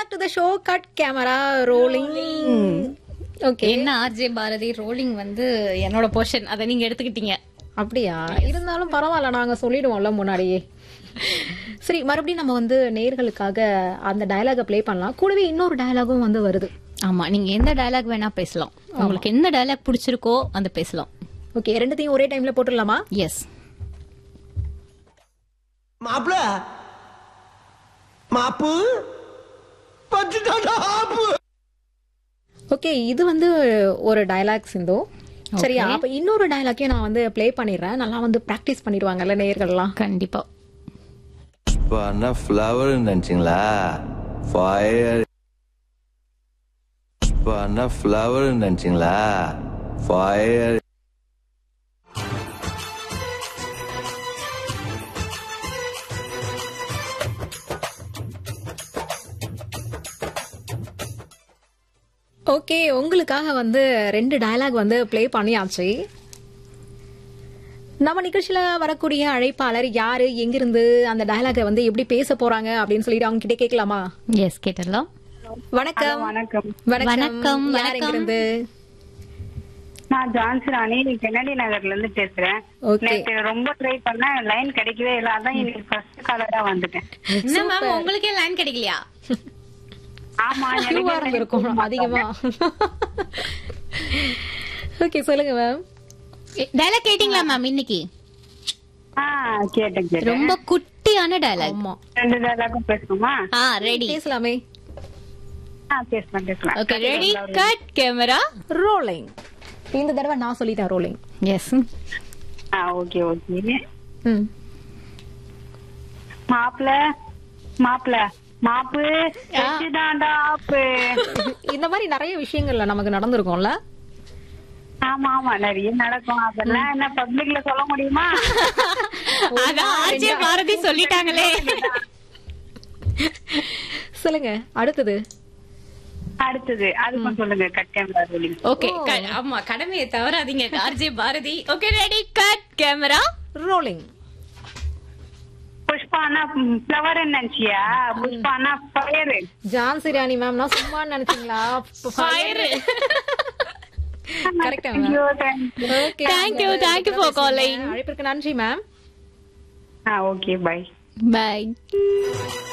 Back to the show cut camera rolling okay என்ன R J Bharathi rolling வந்து என்னோட portion அதை நீங்க எடுத்துக்கிட்டீங்க அப்படியா இருந்தாலும் பரவாயில்ல நாங்க சொல்லிடுவோம்ல முன்னாடியே சரி மறுபடியும் நம்ம வந்து நேர்களுக்காக அந்த டயலாக ப்ளே பண்ணலாம் கூடவே இன்னொரு டயலாகும் வந்து வருது ஆமா நீங்க எந்த டயலாக் வேணா பேசலாம் உங்களுக்கு எந்த டயலாக் பிடிச்சிருக்கோ அந்த பேசலாம் ஓகே ரெண்டுத்தையும் ஒரே டைம்ல போட்டுடலாமா எஸ் மாப்பிள மாப்பு பத்துட்டாடா ஆப்பு ஓகே இது வந்து ஒரு டயலாக் சிந்து சரியா அப்ப இன்னொரு டயலாக்கையும் நான் வந்து ப்ளே பண்ணிடுறேன் நல்லா வந்து பிராக்டிஸ் பண்ணிடுவாங்கல்ல நேயர்கள்லாம் கண்டிப்பா புஷ்பான்னா ஃப்ளவர் நினைச்சிங்களா ஃபயர் புஷ்பான்னா ஃப்ளவர் நினைச்சிங்களா ஃபயர் ஓகே உங்களுக்காக வந்து ரெண்டு டயலாக் வந்து ப்ளே பண்ணியாச்சு நம்ம நிகழ்ச்சியில வரக்கூடிய அழைப்பாளர் யாரு எங்கிருந்து அந்த டயலாக வந்து எப்படி பேச போறாங்க அப்படின்னு சொல்லிட்டு அவங்க கிட்ட கேட்கலாமா எஸ் கேட்டுடலாம் வணக்கம் வணக்கம் வணக்கம், யார் வணக்கம். எங்கிருந்து நான் ஜான்சி ராணி கென்னடி நகர்ல இருந்து பேசுறேன் Okay. நேற்று ரொம்ப ட்ரை பண்ணேன் லைன் கிடைக்கவே இல்லை அதான் இன்னைக்கு ஃபர்ஸ்ட் காலரா வந்துட்டேன் என்ன மேம் உங்களுக்கே லைன் கிடைக்கலையா ஆமா கியூவா இருந்திருக்கும் அதிகமா ஓகே சொல்லுங்க மேம் டயலாக் கேட்டீங்களா மேம் இன்னைக்கு ஆ கேட்டேன் கேட்டேன் ரொம்ப குட்டியான டயலாக் ஆமா ரெண்டு டயலாக்கும் பேசணுமா ஆ ரெடி பேசலாமே ஆ பேசலாம் பேசலாம் okay ready cut camera rolling இந்த தடவை நான் சொல்லிட்டேன் ரோலிங் எஸ் ஆ ஓகே ஓகே ம் மாப்பிள மாப்பிள மாப்பு வச்சுதான்டா ஆப்பு இந்த மாதிரி நிறைய விஷயங்கள்ல நமக்கு நடந்திருக்கும்ல ஆமா ஆமா நிறைய நடக்கும் அதெல்லாம் என்ன பப்ளிக்ல சொல்ல முடியுமா அதான் ஆர்ஜே பாரதி சொல்லிட்டாங்களே சொல்லுங்க அடுத்தது அடுத்தது அதுக்கும் சொல்லுங்க கட்டேன் ரோலிங் ஓகே ஆமா கடமையை தவறாதீங்க R J Bharathi okay ready cut camera rolling புஷ்பானா ஃப்ளவர் நினைச்சியா புஷ்பானா ஃபயர் ஜான்சி ராணி மேம் நான் சும்மா நினைச்சீங்களா ஃபயர் கரெக்டா ஐயோ thank you okay Thank you, thank you for calling. அழைப்பிற்கு நன்றி மேம் ஆ ஓகே பை பை